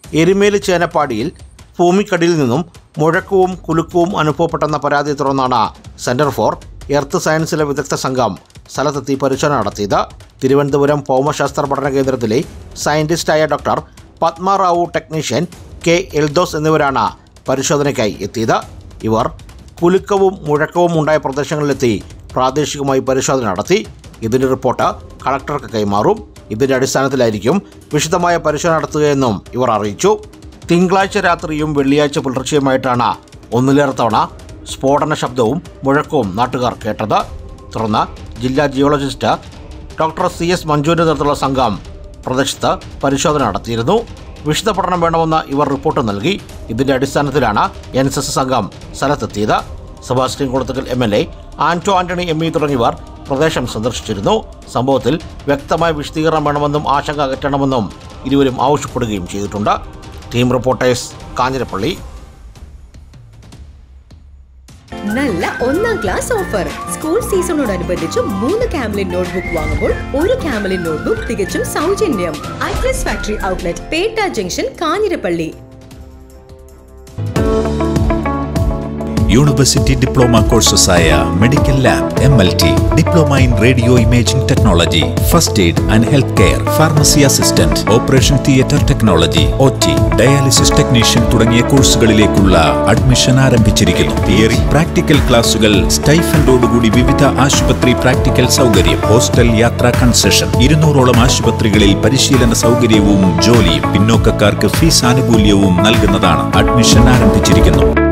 എരുമേലി ചേനപ്പാടിയിൽ ഭൂമിക്കടിയിൽ നിന്നും മുഴക്കവും കുലുക്കവും അനുഭവപ്പെട്ടെന്ന പരാതിയെ തുടർന്നാണ് സെന്റർ ഫോർ എർത്ത് സയൻസിലെ വിദഗ്ധ സംഘം സ്ഥലത്തെത്തി പരിശോധന നടത്തിയത് തിരുവനന്തപുരം ഭൗമശാസ്ത്ര പഠന കേന്ദ്രത്തിലെ സയന്റിസ്റ്റായ doctor Padma Rao technician K Eldhose എന്നിവരാണ് പരിശോധനയ്ക്കായി എത്തിയത് ഇവർ കുലുക്കവും മുഴക്കവും ഉണ്ടായ പ്രദേശങ്ങളിലെത്തി പ്രാദേശികമായി പരിശോധന നടത്തി ഇതിന്റെ റിപ്പോർട്ട് കളക്ടർക്ക് കൈമാറും ഇതിന്റെ അടിസ്ഥാനത്തിലായിരിക്കും വിശദമായ പരിശോധന നടത്തുകയെന്നും ഇവർ അറിയിച്ചു തിങ്കളാഴ്ച രാത്രിയും വെള്ളിയാഴ്ച പുലർച്ചെയുമായിട്ടാണ് ഒന്നിലേറെ തവണ സ്ഫോടന ശബ്ദവും മുഴക്കവും നാട്ടുകാർ കേട്ടത് തുടർന്ന് ജില്ലാ ജിയോളജിസ്റ്റ് ഡോക്ടർ സി എസ് മഞ്ജുവിന്റെ നേതൃത്വമുള്ള സംഘം പ്രദേശത്ത് പരിശോധന നടത്തിയിരുന്നു വിശദ പഠനം വേണമെന്ന് ഇവർ റിപ്പോർട്ട് നൽകി ഇതിന്റെ അടിസ്ഥാനത്തിലാണ് എൻ എസ് എസ് സംഘം സ്ഥലത്തെത്തിയത് Sebastian Kulathunkal M L A Anto Antony M E തുടങ്ങിയവർ പ്രദേശം സന്ദർശിച്ചിരുന്നു സംഭവത്തിൽ വ്യക്തമായ വിശദീകരണം വേണമെന്നും ആശങ്ക അകറ്റണമെന്നും ഇരുവരും ആവശ്യപ്പെടുകയും ചെയ്തിട്ടുണ്ട് ടീം റിപ്പോർട്ടേഴ്സ് കാഞ്ഞിരപ്പള്ളി നല്ല ഒന്നാം ക്ലാസ് ഓഫർ സ്കൂൾ സീസണോടനുബന്ധിച്ച് മൂന്ന് കാംലിൻ നോട്ട്ബുക്ക് വാങ്ങുമ്പോൾ ഒരു കാംലിൻ നോട്ട്ബുക്ക് തികച്ചും സൗജന്യം ഐക്രസ് factory outlet Petta junction Kanjirappally university diploma കോഴ്സസായ medical lab M L T diploma in radio imaging technology first aid and health care pharmacy assistant operation theatre technology O T dialysis technician തുടങ്ങിയ കോഴ്സുകളിലേക്കുള്ള admission ആരംഭിച്ചിരിക്കുന്നു theory practical ക്ലാസുകൾ സ്റ്റൈഫൻഡോടുകൂടി വിവിധ ആശുപത്രി practical സൗകര്യം hostel യാത്രാ കൺസെഷൻ ഇരുന്നൂറോളം ആശുപത്രികളിൽ പരിശീലന സൗകര്യവും ജോലിയും പിന്നോക്കക്കാർക്ക് ഫീസ് ആനുകൂല്യവും നൽകുന്നതാണ് അഡ്മിഷൻ ആരംഭിച്ചിരിക്കുന്നു